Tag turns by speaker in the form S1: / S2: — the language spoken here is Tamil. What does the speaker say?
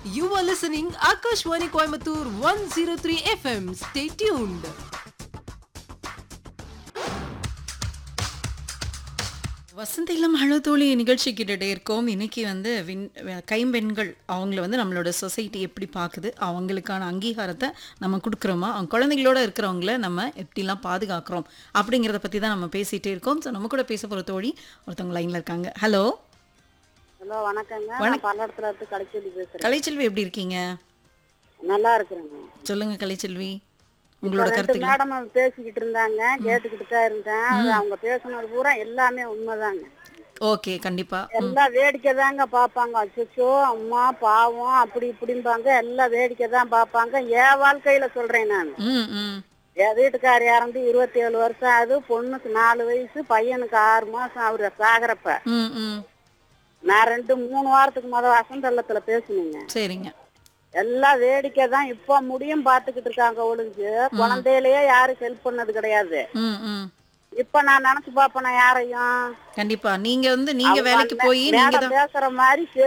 S1: You are listening Akashwani Coimbatore 103 FM. Stay tuned.
S2: வசந்திலம் அழுதோழி நிகழ்ச்சி கிட்டே இருக்கோம் இன்னைக்கு வந்து விண் கைம்பெண்கள் அவங்கள வந்து நம்மளோட சொசைட்டி எப்படி பார்க்குது அவங்களுக்கான அங்கீகாரத்தை நம்ம கொடுக்குறோமா அவங்க குழந்தைகளோட இருக்கிறவங்கள நம்ம எப்படிலாம் பாதுகாக்கிறோம் அப்படிங்கிறத பற்றி தான் நம்ம பேசிகிட்டே இருக்கோம் ஸோ நம்ம கூட பேச போகிற தோழி ஒருத்தவங்க லைனில் இருக்காங்க ஹலோ
S3: ஹலோ வணக்கங்க நான் பல்லடத்துல இருந்து கலைச்செல்வி பேசுறேன்
S2: கலைச்செல்வி எப்படி இருக்கீங்க
S3: நல்லா இருக்கிறேங்க
S2: சொல்லுங்க கலைச்செல்வி உங்களோட
S3: ரெண்டு
S2: கருத்துக்கள்
S3: மேடம் பேசிக்கிட்டு இருந்தாங்க கேட்டுக்கிட்டு தான் இருந்தேன் அது அவங்க பேசுனது பூரா எல்லாமே உண்மைதாங்க
S2: ஓகே கண்டிப்பா
S3: எல்லாம் வேடிக்கை தாங்க பார்ப்பாங்க அச்சோ அம்மா பாவம் அப்படி இப்படிம்பாங்க எல்லாம் வேடிக்கை தான் பார்ப்பாங்க என் வாழ்க்கையில சொல்றேன் நான்
S2: ம் ம்
S3: என் வீட்டுக்கார் இறந்து இருபத்தி ஏழு வருஷம் ஆகுது பொண்ணுக்கு நாலு வயசு பையனுக்கு ஆறு மாசம் அவரு சாகரப்ப
S2: ம் ம்
S3: நான் ரெண்டு மூணு வாரத்துக்கு முத வசந்தள்ளத்துல பேசுனேங்க
S2: சரிங்க
S3: எல்லாம் வேடிக்கை தான் இப்ப முடியும் பாத்துக்கிட்டு இருக்காங்க ஒழுங்கு குழந்தையிலேயே யாரும் ஹெல்ப் பண்ணது கிடையாது
S2: ம் ம்
S3: இப்ப நான் நினைச்சு பாப்பேன் யாரையும்
S2: கண்டிப்பா நீங்க வந்து நீங்க
S3: அவங்க
S2: வேலைக்கு
S3: மே-
S2: போய் நீங்க
S3: மேடம்
S2: தான்
S3: பேசுற மாதிரி